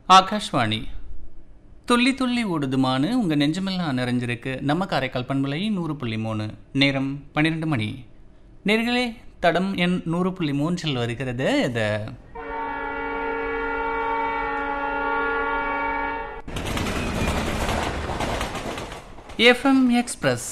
ஆகாஷ்வாணி துள்ளி துள்ளி ஓடுதுமானு உங்கள் நெஞ்சமெல்லாம் நிறைஞ்சிருக்கு நம்ம காரைக்கால் பண்பலை நூறு புள்ளி மூணு நேரம் பன்னிரெண்டு மணி நேர்களே தடம் எண் நூறு புள்ளி மூன்றில் வருகிறது இது எஃப்எம் எக்ஸ்பிரஸ்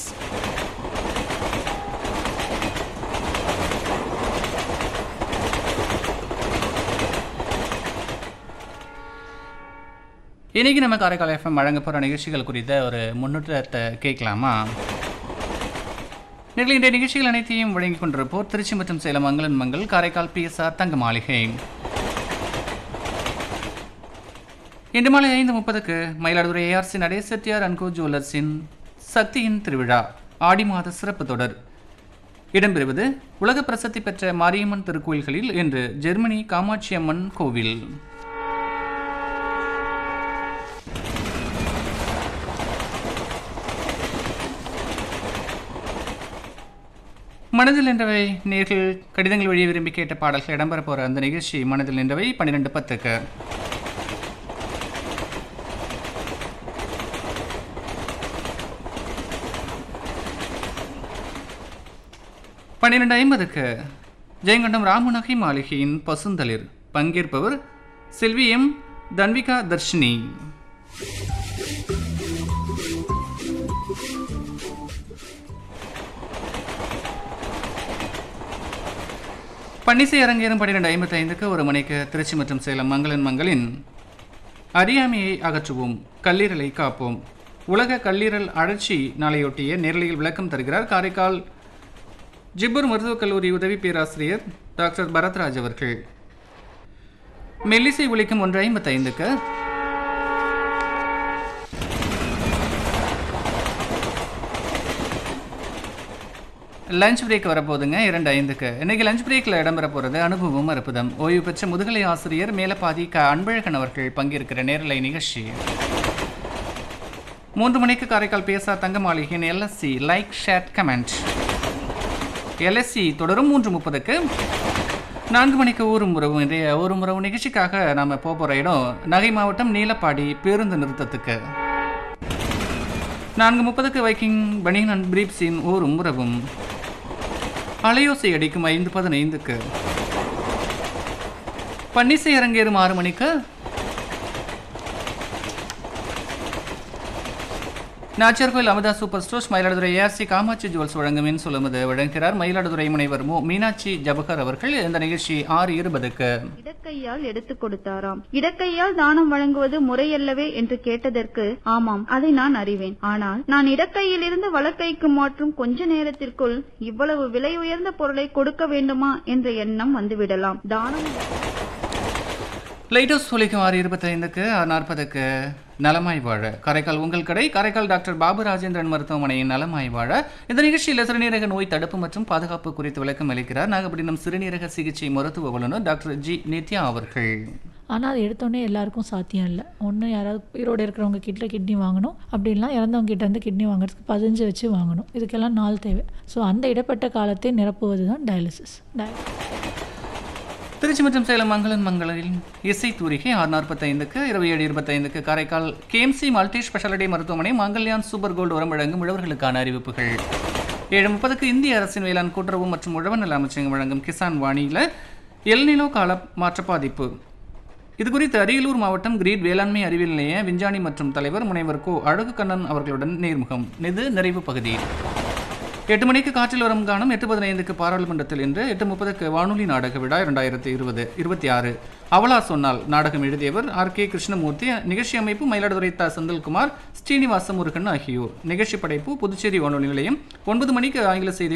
இன்றைக்கி நம்ம காரைக்கால் எஃப்எம் வழங்க போகிற நிகழ்ச்சிகள் குறித்த ஒரு முன்னேற்றத்தை கேட்கலாமா நேரில் இன்றைய நிகழ்ச்சிகள் அனைத்தையும் வழங்கிக் கொண்டிருப்போர் திருச்சி மற்றும் சேலம் மங்களன் மங்கள் காரைக்கால் பிஎஸ்ஆர் தங்க மாளிகை இன்று மாலை ஐந்து முப்பதுக்கு மயிலாடுதுறை ஏஆர்சி நடேசத்தியார் அன்கோ ஜுவல்லர்ஸின் சக்தியின் திருவிழா ஆடி மாத சிறப்பு தொடர் இடம்பெறுவது உலக பிரசித்தி பெற்ற மாரியம்மன் திருக்கோயில்களில் இன்று ஜெர்மனி காமாட்சி அம்மன் கோவில் மனதில் நின்றவை நேர்கள் கடிதங்கள் வழியே விரும்பி கேட்ட பாடல்கள் இடம்பெற போகிற அந்த நிகழ்ச்சி மனதில் நின்றவை பன்னிரெண்டு பத்துக்கு பன்னிரெண்டு ஐம்பதுக்கு ஜெயங்கொண்டம் ராமநகை மாளிகையின் பசுந்தளிர் பங்கேற்பவர் செல்வி எம் தன்விகா தர்ஷினி பன்னிசை அரங்கேறும் பன்னிரெண்டு ஐம்பத்தி ஐந்துக்கு ஒரு மணிக்கு திருச்சி மற்றும் சேலம் மங்களன் மங்களின் அறியாமையை அகற்றுவோம் கல்லீரலை காப்போம் உலக கல்லீரல் அழற்சி நாளையொட்டிய நேரலையில் விளக்கம் தருகிறார் காரைக்கால் ஜிப்பூர் மருத்துவக் கல்லூரி உதவி பேராசிரியர் டாக்டர் பரத்ராஜ் அவர்கள் மெல்லிசை ஒலிக்கும் ஒன்று ஐம்பத்தி ஐந்துக்கு லஞ்ச் பிரேக் வரப்போகுதுங்க இரண்டு ஐந்துக்கு இன்னைக்கு லஞ்ச் பிரேக்கில் இடம்பெற போகிறது அனுபவம் அற்புதம் ஓய்வு பெற்ற முதுகலை ஆசிரியர் மேலப்பாதி க அன்பழகன் அவர்கள் பங்கேற்கிற நேரலை நிகழ்ச்சி மூன்று மணிக்கு காரைக்கால் பேசா தங்க மாளிகையின் LSC like share comment LSC தொடரும் மூன்று முப்பதுக்கு நான்கு மணிக்கு ஊரும் உறவு இன்றைய ஊரும் உறவு நிகழ்ச்சிக்காக நாம் போக போகிற இடம் நகை மாவட்டம் நீலப்பாடி பேருந்து நிறுத்தத்துக்கு நான்கு முப்பதுக்கு வைக்கிங் பனியன் அண்ட் பிரீப்ஸின் ஊரும் உறவும் அலையோசை அடிக்கும் ஐந்து பதினைந்துக்கு பன்னிசை அரங்கேறும் ஆறு மணிக்கு Nachiyarkoil Amudha super stores Mayiladuthurai ARC Kamatchi jewels வழங்கும் மின் சொல்லுமது வழங்குகிறார் மயிலாடுதுறை முனைவர் மு மீனாட்சி ஜபகர் அவர்கள் இந்த நிகழ்ச்சி ஆறு இருபதுக்கு இடக்கையால் எடுத்துக் கொடுத்தாராம் இடக்கையால் தானம் வழங்குவது முறையல்லவே என்று கேட்டதற்கு ஆமாம் அதை நான் அறிவேன் ஆனால் நான் இடக்கையில் இருந்து வலக்கைக்கு மாற்றும் கொஞ்ச நேரத்திற்குள் இவ்வளவு விலை உயர்ந்த பொருளை கொடுக்க வேண்டுமா என்ற எண்ணம் வந்துவிடலாம் தானம் லைட் ஹவுஸ் ஒலிக்கும் ஆறு இருபத்தைந்துக்கு ஆறு நாற்பதுக்கு நலமாய் வாழ காரைக்கால் உங்கள் கடை காரைக்கால் டாக்டர் பாபு ராஜேந்திரன் மருத்துவமனையின் நலமாய் வாழ இந்த நிகழ்ச்சியில் சிறுநீரக நோய் தடுப்பு மற்றும் பாதுகாப்பு குறித்து விளக்கம் அளிக்கிறார் நாகப்பட்டினம் சிறுநீரக சிகிச்சை மருத்துவ வல்லுநர் டாக்டர் ஜி நித்யா அவர்கள் ஆனால் அது எடுத்தோடனே எல்லாருக்கும் சாத்தியம் இல்லை ஒன்று யாராவது உயிரோடு இருக்கிறவங்க கிட்ட கிட்னி வாங்கணும் அப்படின்னா இறந்தவங்க கிட்ட இருந்து கிட்னி வாங்குறதுக்கு பதினஞ்சு வச்சு வாங்கணும் இதுக்கெல்லாம் நாள் தேவை ஸோ அந்த இடைப்பட்ட காலத்தை நிரப்புவது தான் டயாலிசிஸ் திருச்சி மற்றும் சேலம் மங்களன் மங்களில் இசை தூரிகை ஆறு நாற்பத்தைந்துக்கு இருபது ஏழு இருபத்தைந்துக்கு காரைக்கால் கேஎம்சி மல்டி ஸ்பெஷாலிட்டி மருத்துவமனை மங்கல்யான் சூப்பர் கோல்டு உரம் வழங்கும் உழவர்களுக்கான அறிவிப்புகள் ஏழு முப்பதுக்கு இந்திய அரசின் வேளாண் கூட்டுறவு மற்றும் உழவு நல அமைச்சகம் வழங்கும் கிசான் வாணியில் எல்நிலோ கால மாற்ற பாதிப்பு இது குறித்து அரியலூர் மாவட்டம் கிரீட் வேளாண்மை அறிவியல் நிலைய விஞ்ஞானி மற்றும் தலைவர் முனைவர் கோ அழகு கண்ணன் அவர்களுடன் நேர்முகம் இது நிறைவு பகுதி எட்டு மணிக்கு காற்றில் வரும் காணும் எட்டு பதினைந்துக்கு பாராளுமன்றத்தில் இன்று எட்டு முப்பதுக்கு வானொலி நாடக விழா இரண்டாயிரத்தி இருபது இருபத்தி ஆறு அவளா சொன்னால் நாடகம் எழுதியவர் ஆர் கே கிருஷ்ணமூர்த்தி நிகழ்ச்சி அமைப்பு மயிலாடுதுறை த செந்தில்குமார் ஸ்ரீனிவாச முருகன் ஆகியோர் நிகழ்ச்சி படைப்பு புதுச்சேரி வானொலி நிலையம் ஒன்பது மணிக்கு ஆங்கில செய்தி